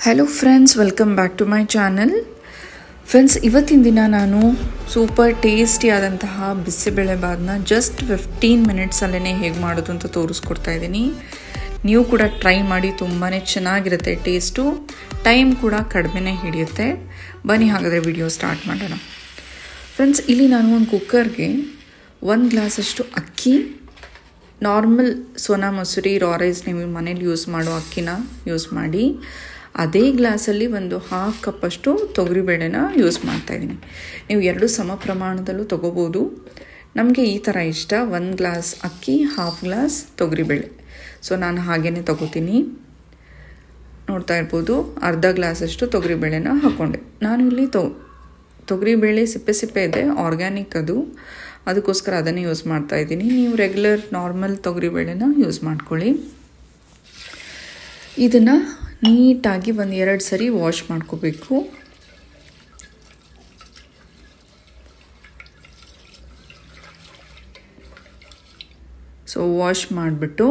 hello friends welcome back to my channel friends ಇವತ್ತಿನ ದಿನ ನಾನು ಸೂಪರ್ ಟೇಸ್ಟಿ ಆದಂತಹ ಬಿಸಿಬೇಳೆಬಾದನ್ನ ಜಸ್ಟ್ ಫಿಫ್ಟೀನ್ ಮಿನಿಟ್ಸಲ್ಲೇ ಹೇಗೆ ಮಾಡೋದು ಅಂತ ತೋರಿಸ್ಕೊಡ್ತಾ ಇದ್ದೀನಿ ನೀವು ಕೂಡ ಟ್ರೈ ಮಾಡಿ ತುಂಬಾ ಚೆನ್ನಾಗಿರುತ್ತೆ ಟೇಸ್ಟು ಟೈಮ್ ಕೂಡ ಕಡಿಮೆನೇ ಹಿಡಿಯುತ್ತೆ ಬನ್ನಿ ಹಾಗಾದರೆ ವಿಡಿಯೋ ಸ್ಟಾರ್ಟ್ ಮಾಡೋಣ ಫ್ರೆಂಡ್ಸ್ ಇಲ್ಲಿ ನಾನು ಒಂದು ಕುಕ್ಕರ್ಗೆ ಒಂದು ಗ್ಲಾಸಷ್ಟು ಅಕ್ಕಿ normal Sona Masoori raw rice ನೀವು ಮನೇಲಿ ಯೂಸ್ ಮಾಡೋ ಅಕ್ಕಿನ ಯೂಸ್ ಮಾಡಿ ಅದೇ ಗ್ಲಾಸಲ್ಲಿ ಒಂದು ಹಾಫ್ ಕಪ್ಪಷ್ಟು ತೊಗರಿಬೇಳೆನ ಯೂಸ್ ಮಾಡ್ತಾಯಿದ್ದೀನಿ ನೀವು ಎರಡು ಸಮ ಪ್ರಮಾಣದಲ್ಲೂ ತೊಗೋಬೋದು ನಮಗೆ ಈ ಥರ ಇಷ್ಟ ಒಂದು ಗ್ಲಾಸ್ ಅಕ್ಕಿ ಹಾಫ್ ಗ್ಲಾಸ್ ತೊಗರಿಬೇಳೆ ಸೊ ನಾನು ಹಾಗೇ ತೊಗೋತೀನಿ ನೋಡ್ತಾ ಇರ್ಬೋದು ಅರ್ಧ ಗ್ಲಾಸಷ್ಟು ತೊಗರಿಬೇಳೆನ ಹಾಕ್ಕೊಂಡೆ ನಾನು ಇಲ್ಲಿ ತೊ ತೊಗರಿಬೇಳೆ ಸಿಪ್ಪೆ ಸಿಪ್ಪೆ ಇದೆ ಆರ್ಗ್ಯಾನಿಕ್ ಅದು ಅದಕ್ಕೋಸ್ಕರ ಅದನ್ನೇ ಯೂಸ್ ಮಾಡ್ತಾ ಇದ್ದೀನಿ ನೀವು ರೆಗ್ಯುಲರ್ ನಾರ್ಮಲ್ ತೊಗರಿಬೇಳೆನ ಯೂಸ್ ಮಾಡ್ಕೊಳ್ಳಿ ಇದನ್ನು ನೀಟಾಗಿ ಒಂದು ಎರಡು ಸರಿ ವಾಶ್ ಮಾಡ್ಕೋಬೇಕು ಸೊ ವಾಶ್ ಮಾಡಿಬಿಟ್ಟು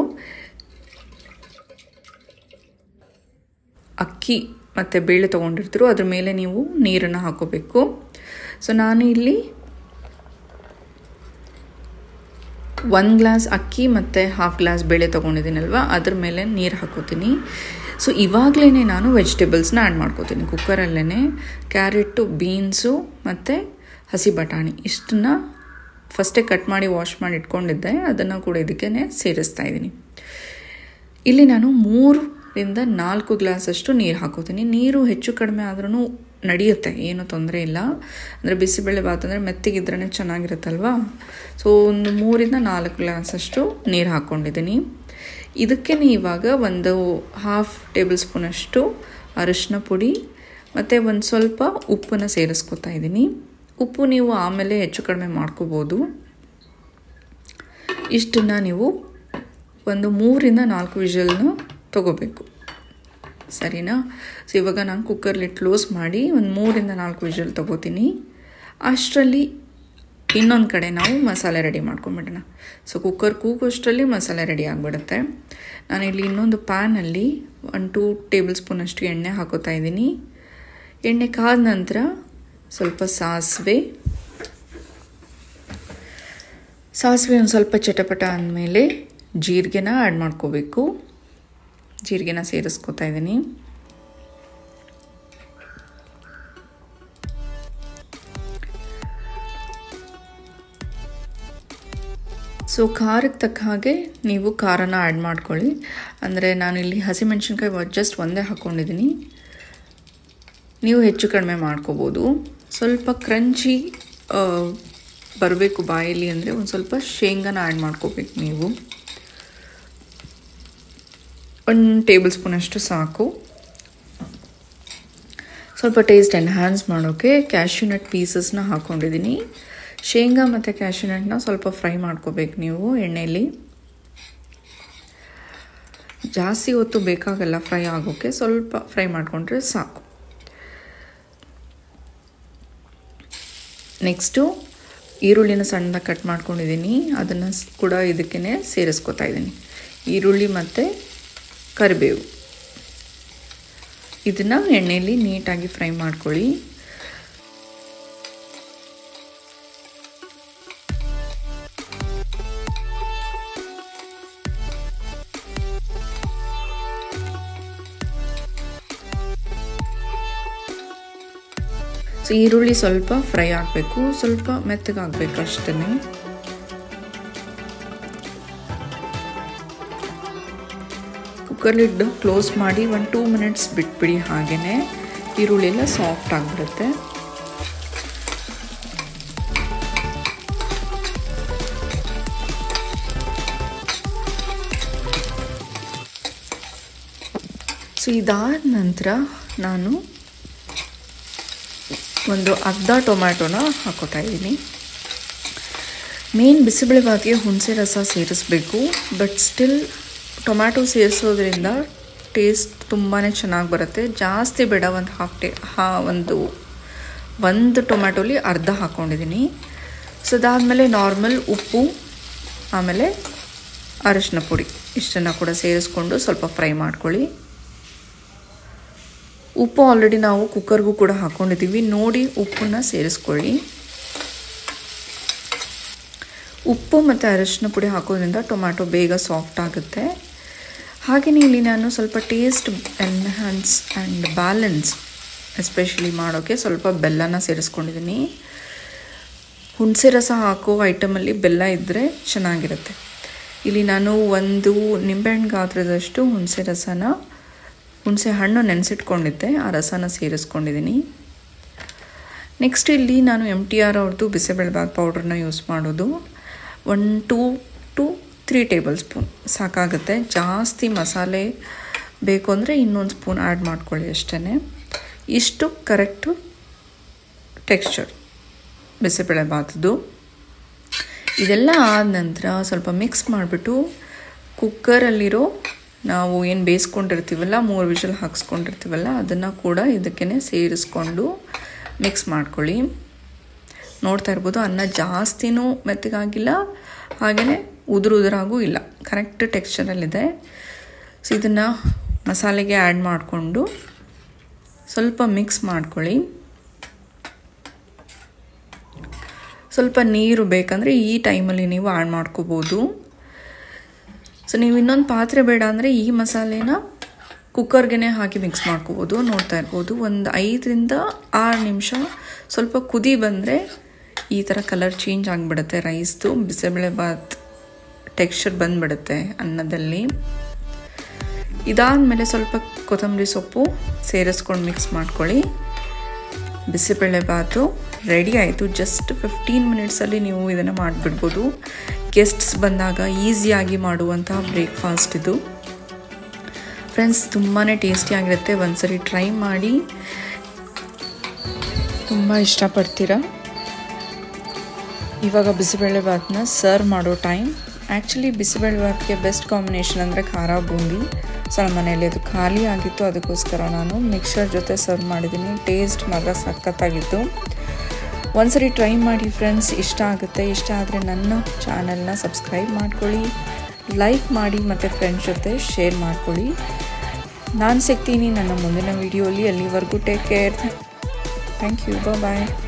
ಅಕ್ಕಿ ಮತ್ತು ಬೇಳೆ ತೊಗೊಂಡಿರ್ತೀರೋ ಅದ್ರ ಮೇಲೆ ನೀವು ನೀರನ್ನು ಹಾಕೋಬೇಕು ಸೊ ನಾನು ಇಲ್ಲಿ ಒಂದು ಗ್ಲಾಸ್ ಅಕ್ಕಿ ಮತ್ತು ಹಾಫ್ ಗ್ಲಾಸ್ ಬೇಳೆ ತೊಗೊಂಡಿದ್ದೀನಲ್ವ ಅದ್ರ ಮೇಲೆ ನೀರು ಹಾಕೋತೀನಿ ಸೊ ಇವಾಗಲೇ ನಾನು ವೆಜಿಟೇಬಲ್ಸ್ನ ಆ್ಯಡ್ ಮಾಡ್ಕೋತೀನಿ ಕುಕ್ಕರಲ್ಲೇ ಕ್ಯಾರೆಟು ಬೀನ್ಸು ಮತ್ತು ಹಸಿ ಬಟಾಣಿ ಇಷ್ಟನ್ನ ಫಸ್ಟೇ ಕಟ್ ಮಾಡಿ ವಾಶ್ ಮಾಡಿ ಇಟ್ಕೊಂಡಿದ್ದೆ ಅದನ್ನು ಕೂಡ ಇದಕ್ಕೆ ಸೇರಿಸ್ತಾ ಇದ್ದೀನಿ ಇಲ್ಲಿ ನಾನು ಮೂರರಿಂದ ನಾಲ್ಕು ಗ್ಲಾಸಷ್ಟು ನೀರು ಹಾಕೋತೀನಿ ನೀರು ಹೆಚ್ಚು ಕಡಿಮೆ ಆದ್ರೂ ನಡೆಯುತ್ತೆ ಏನು ತೊಂದರೆ ಇಲ್ಲ ಅಂದರೆ ಬಿಸಿಬೇಳೆ ಭಾತ್ ಅಂದರೆ ಮೆತ್ತಿಗಿದ್ರೇ ಚೆನ್ನಾಗಿರುತ್ತಲ್ವಾ ಸೊ ಒಂದು ಮೂರಿಂದ ನಾಲ್ಕು ಗ್ಲಾಸಷ್ಟು ನೀರು ಹಾಕ್ಕೊಂಡಿದ್ದೀನಿ ಇದಕ್ಕೆ ಇವಾಗ ಒಂದು ಹಾಫ್ ಟೇಬಲ್ ಸ್ಪೂನಷ್ಟು ಅರಿಶಿನ ಪುಡಿ ಮತ್ತು ಒಂದು ಸ್ವಲ್ಪ ಉಪ್ಪನ್ನು ಸೇರಿಸ್ಕೊತಾ ಇದ್ದೀನಿ ಉಪ್ಪು ನೀವು ಆಮೇಲೆ ಹೆಚ್ಚು ಕಡಿಮೆ ಮಾಡ್ಕೋಬೋದು ಇಷ್ಟನ್ನು ನೀವು ಒಂದು ಮೂರಿಂದ ನಾಲ್ಕು ವಿಷಲ್ನ ತೊಗೋಬೇಕು ಸರಿನಾ ಸೊ ಇವಾಗ ನಾನು ಕುಕ್ಕರ್ಲಿ ಕ್ಲೋಸ್ ಮಾಡಿ ಒಂದು ಮೂರಿಂದ ನಾಲ್ಕು ವಿಷಲ್ ತೊಗೋತೀನಿ ಅಷ್ಟರಲ್ಲಿ ಇನ್ನೊಂದು ಕಡೆ ನಾವು ಮಸಾಲೆ ರೆಡಿ ಮಾಡ್ಕೊಂಬಿಡೋಣ ಸೊ ಕುಕ್ಕರ್ ಕೂಗೋಷ್ಟರಲ್ಲಿ ಮಸಾಲೆ ರೆಡಿ ಆಗಿಬಿಡುತ್ತೆ ನಾನಿಲ್ಲಿ ಇನ್ನೊಂದು ಪ್ಯಾನಲ್ಲಿ ಒಂದು ಟೂ ಟೇಬಲ್ ಸ್ಪೂನಷ್ಟು ಎಣ್ಣೆ ಹಾಕೋತಾ ಇದ್ದೀನಿ ಎಣ್ಣೆ ಕಾದ ನಂತರ ಸ್ವಲ್ಪ ಸಾಸಿವೆ ಸಾಸಿವೆ ಒಂದು ಸ್ವಲ್ಪ ಚಟಪಟ ಅಂದಮೇಲೆ ಜೀರಿಗೆನ ಆ್ಯಡ್ ಮಾಡ್ಕೋಬೇಕು ಜೀರಿಗೆನ ಸೇರಿಸ್ಕೊತಾ ಇದ್ದೀನಿ ಸೊ ಖಾರಕ್ಕೆ ತಕ್ಕ ಹಾಗೆ ನೀವು ಖಾರನ ಆ್ಯಡ್ ಮಾಡ್ಕೊಳ್ಳಿ ಅಂದರೆ ನಾನಿಲ್ಲಿ ಹಸಿಮೆಣ್ಸಿನ್ಕಾಯಿ ಜಸ್ಟ್ ಒಂದೇ ಹಾಕ್ಕೊಂಡಿದ್ದೀನಿ ನೀವು ಹೆಚ್ಚು ಕಡಿಮೆ ಮಾಡ್ಕೋಬೋದು ಸ್ವಲ್ಪ ಕ್ರಂಚಿ ಬರಬೇಕು ಬಾಯಲ್ಲಿ ಅಂದರೆ ಒಂದು ಸ್ವಲ್ಪ ಶೇಂಗಾನ ಆ್ಯಡ್ ಮಾಡ್ಕೋಬೇಕು ನೀವು ಒಂದು ಟೇಬಲ್ ಸ್ಪೂನಷ್ಟು ಸಾಕು ಸ್ವಲ್ಪ ಟೇಸ್ಟ್ ಎನ್ಹ್ಯಾನ್ಸ್ ಮಾಡೋಕ್ಕೆ ಕ್ಯಾಶ್ಯೂ ನಟ್ ಪೀಸಸ್ನ ಹಾಕ್ಕೊಂಡಿದ್ದೀನಿ ಶೇಂಗಾ ಮತ್ತು ಕ್ಯಾಶ್ಯೂ ನಟ್ನ ಸ್ವಲ್ಪ ಫ್ರೈ ಮಾಡ್ಕೋಬೇಕು ನೀವು ಎಣ್ಣೆಯಲ್ಲಿ ಜಾಸ್ತಿ ಹೊತ್ತು ಬೇಕಾಗಲ್ಲ ಫ್ರೈ ಆಗೋಕ್ಕೆ ಸ್ವಲ್ಪ ಫ್ರೈ ಮಾಡಿಕೊಂಡ್ರೆ ಸಾಕು ನೆಕ್ಸ್ಟು ಈರುಳ್ಳಿನ ಸಣ್ಣದಾಗಿ ಕಟ್ ಮಾಡ್ಕೊಂಡಿದ್ದೀನಿ ಅದನ್ನು ಕೂಡ ಇದಕ್ಕೇ ಸೇರಿಸ್ಕೊತಾ ಇದ್ದೀನಿ ಈರುಳ್ಳಿ ಮತ್ತು ಕರಿಬೇವು ಇದನ್ನು ಎಣ್ಣೆಯಲ್ಲಿ ನೀಟಾಗಿ ಫ್ರೈ ಮಾಡ್ಕೊಳ್ಳಿ ಸೊ ಈರುಳ್ಳಿ ಸ್ವಲ್ಪ ಫ್ರೈ ಆಗಬೇಕು ಸ್ವಲ್ಪ ಮೆತ್ತಗಾಗಬೇಕು ಅಷ್ಟೇ ಕುಕ್ಕರ್ ಲಿಡ್ ಕ್ಲೋಸ್ ಮಾಡಿ ಒಂದು ಟೂ ಮಿನಿಟ್ಸ್ ಬಿಟ್ಬಿಡಿ ಹಾಗೆಯೇ ಈರುಳ್ಳಿ ಎಲ್ಲ ಸಾಫ್ಟ್ ಆಗಿಬಿಡುತ್ತೆ ಸೊ ಇದಾದ ನಂತರ ನಾನು ಒಂದು ಅರ್ಧ ಟೊಮ್ಯಾಟೊನ ಹಾಕೋತಾ ಇದ್ದೀನಿ ಮೇನ್ ಬಿಸಿಬೇಳೆಬಾತಿಗೆ ಹುಣಸೆ ರಸ ಸೇರಿಸ್ಬೇಕು ಬಟ್ ಸ್ಟಿಲ್ ಟೊಮ್ಯಾಟೊ ಸೇರಿಸೋದ್ರಿಂದ ಟೇಸ್ಟ್ ತುಂಬಾ ಚೆನ್ನಾಗಿ ಬರುತ್ತೆ ಜಾಸ್ತಿ ಬೇಡ ಒಂದು ಹಾಫ್ ಟೇ ಹಾ ಒಂದು ಒಂದು ಟೊಮ್ಯಾಟೊಲಿ ಅರ್ಧ ಹಾಕ್ಕೊಂಡಿದ್ದೀನಿ ಸೊ ಅದಾದಮೇಲೆ ನಾರ್ಮಲ್ ಉಪ್ಪು ಆಮೇಲೆ ಅರಿಶಿನ ಪುಡಿ ಇಷ್ಟನ್ನು ಕೂಡ ಸೇರಿಸ್ಕೊಂಡು ಸ್ವಲ್ಪ ಫ್ರೈ ಮಾಡ್ಕೊಳ್ಳಿ ಉಪ್ಪು ಆಲ್ರೆಡಿ ನಾವು ಕುಕ್ಕರ್ಗೂ ಕೂಡ ಹಾಕ್ಕೊಂಡಿದ್ದೀವಿ ನೋಡಿ ಉಪ್ಪನ್ನ ಸೇರಿಸ್ಕೊಳ್ಳಿ ಉಪ್ಪು ಮತ್ತು ಅರಿಶಿನ ಪುಡಿ ಹಾಕೋದ್ರಿಂದ ಟೊಮ್ಯಾಟೊ ಬೇಗ ಸಾಫ್ಟ್ ಆಗುತ್ತೆ ಹಾಗೆಯೇ ಇಲ್ಲಿ ನಾನು ಸ್ವಲ್ಪ taste enhance and balance especially ಮಾಡೋಕ್ಕೆ ಸ್ವಲ್ಪ ಬೆಲ್ಲನ ಸೇರಿಸ್ಕೊಂಡಿದ್ದೀನಿ ಹುಣಸೆ ರಸ ಹಾಕೋ ಐಟಮಲ್ಲಿ ಬೆಲ್ಲ ಇದ್ದರೆ ಚೆನ್ನಾಗಿರುತ್ತೆ ಇಲ್ಲಿ ನಾನು ಒಂದು ನಿಂಬೆಹಣ್ಣು ಗಾತ್ರದಷ್ಟು ಹುಣಸೆ ರಸನ ಹುಣಸೆ ಹಣ್ಣು ನೆನೆಸಿಟ್ಕೊಂಡಿದ್ದೆ ಆ ರಸನ ಸೇರಿಸ್ಕೊಂಡಿದ್ದೀನಿ ನೆಕ್ಸ್ಟ್ ಇಲ್ಲಿ ನಾನು ಎಮ್ ಟಿ ಆರ್ ಅವ್ರದ್ದು ಬಿಸಿಬೇಳೆಬಾತ್ ಪೌಡ್ರನ್ನ ಯೂಸ್ ಮಾಡೋದು one two to three tablespoon ಸಾಕಾಗುತ್ತೆ ಜಾಸ್ತಿ ಮಸಾಲೆ ಬೇಕು ಅಂದರೆ ಇನ್ನೊಂದು ಸ್ಪೂನ್ ಆ್ಯಡ್ ಮಾಡ್ಕೊಳ್ಳಿ ಅಷ್ಟೇ ಇಷ್ಟು ಕರೆಕ್ಟು ಟೆಕ್ಸ್ಚರ್ ಬಿಸಿಬೇಳೆಬಾತದ್ದು ಇದೆಲ್ಲ ಆದ ನಂತರ ಸ್ವಲ್ಪ ಮಿಕ್ಸ್ ಮಾಡಿಬಿಟ್ಟು ಕುಕ್ಕರಲ್ಲಿರೋ ನಾವು ಏನು ಬೇಯಿಸ್ಕೊಂಡಿರ್ತೀವಲ್ಲ ಮೂರು ವಿಷಲ್ ಹಾಕ್ಸ್ಕೊಂಡಿರ್ತೀವಲ್ಲ ಅದನ್ನು ಕೂಡ ಇದಕ್ಕೇ ಸೇರಿಸ್ಕೊಂಡು ಮಿಕ್ಸ್ ಮಾಡ್ಕೊಳ್ಳಿ ನೋಡ್ತಾ ಇರ್ಬೋದು ಅನ್ನ ಜಾಸ್ತಿನೂ ಮೆತ್ತಗಾಗಿಲ್ಲ ಹಾಗೆಯೇ ಉದುರು ಉದುರಾಗೂ ಇಲ್ಲ ಕರೆಕ್ಟ್ ಟೆಕ್ಸ್ಚರಲ್ಲಿದೆ ಸೊ ಇದನ್ನು ಮಸಾಲೆಗೆ ಆ್ಯಡ್ ಮಾಡಿಕೊಂಡು ಸ್ವಲ್ಪ ಮಿಕ್ಸ್ ಮಾಡ್ಕೊಳ್ಳಿ ಸ್ವಲ್ಪ ನೀರು ಬೇಕಂದರೆ ಈ ಟೈಮಲ್ಲಿ ನೀವು ಆ್ಯಡ್ ಮಾಡ್ಕೋಬೋದು ಸೊ ನೀವು ಇನ್ನೊಂದು ಪಾತ್ರೆ ಬೇಡ ಅಂದರೆ ಈ ಮಸಾಲೆನ ಕುಕ್ಕರ್ಗೆ ಹಾಕಿ ಮಿಕ್ಸ್ ಮಾಡ್ಕೋಬೋದು ನೋಡ್ತಾ ಇರ್ಬೋದು ಒಂದು ಐದರಿಂದ ಆರು ನಿಮಿಷ ಸ್ವಲ್ಪ ಕುದಿ ಬಂದರೆ ಈ ಥರ ಕಲರ್ ಚೇಂಜ್ ಆಗಿಬಿಡುತ್ತೆ ರೈಸ್ದು ಬಿಸಿಬೇಳೆಬಾತ್ ಟೆಕ್ಸ್ಚರ್ ಬಂದುಬಿಡುತ್ತೆ ಅನ್ನದಲ್ಲಿ ಇದಾದಮೇಲೆ ಸ್ವಲ್ಪ ಕೊತ್ತಂಬರಿ ಸೊಪ್ಪು ಸೇರಿಸ್ಕೊಂಡು ಮಿಕ್ಸ್ ಮಾಡ್ಕೊಳ್ಳಿ ಬಿಸಿಬೇಳೆಬಾತು ರೆಡಿ ಆಯಿತು ಜಸ್ಟ್ ಫಿಫ್ಟೀನ್ ಮಿನಿಟ್ಸಲ್ಲಿ ನೀವು ಇದನ್ನು ಮಾಡಿಬಿಡ್ಬೋದು ಗೆಸ್ಟ್ಸ್ ಬಂದಾಗ ಈಸಿಯಾಗಿ ಮಾಡುವಂತಹ ಬ್ರೇಕ್ಫಾಸ್ಟ್ ಇದು ಫ್ರೆಂಡ್ಸ್ ತುಂಬಾ ಟೇಸ್ಟಿಯಾಗಿರುತ್ತೆ ಒಂದ್ಸರಿ ಟ್ರೈ ಮಾಡಿ ತುಂಬ ಇಷ್ಟಪಡ್ತೀರಾ ಇವಾಗ ಬಿಸಿಬೇಳೆಬಾತನ್ನ ಸರ್ವ್ ಮಾಡೋ ಟೈಮ್ ಆ್ಯಕ್ಚುಲಿ ಬಿಸಿಬೇಳೆಬಾತ್ಗೆ ಬೆಸ್ಟ್ ಕಾಂಬಿನೇಷನ್ ಅಂದರೆ ಖಾರ ಬೂಂದಿ ಸೊ ನಮ್ಮ ಮನೇಲಿ ಅದು ಖಾಲಿ ಆಗಿತ್ತು ಅದಕ್ಕೋಸ್ಕರ ನಾನು ಮಿಕ್ಸರ್ ಜೊತೆ ಸರ್ವ್ ಮಾಡಿದ್ದೀನಿ ಟೇಸ್ಟ್ ಮಾತ್ರ ಸಖತ್ತಾಗಿತ್ತು ಒಂದ್ಸರಿ ಟ್ರೈ ಮಾಡಿ ಫ್ರೆಂಡ್ಸ್ ಇಷ್ಟ ಆಗುತ್ತೆ ಇಷ್ಟ ಆದರೆ ನನ್ನ ಚಾನಲ್ನ ಸಬ್ಸ್ಕ್ರೈಬ್ ಮಾಡ್ಕೊಳ್ಳಿ ಲೈಕ್ ಮಾಡಿ ಮತ್ತು ಫ್ರೆಂಡ್ಸ್ ಜೊತೆ ಶೇರ್ ಮಾಡ್ಕೊಳ್ಳಿ ನಾನು ಸಿಗ್ತೀನಿ ನನ್ನ ಮುಂದಿನ ವೀಡಿಯೋಲಿ ಅಲ್ಲಿವರೆಗೂ take care thank you bye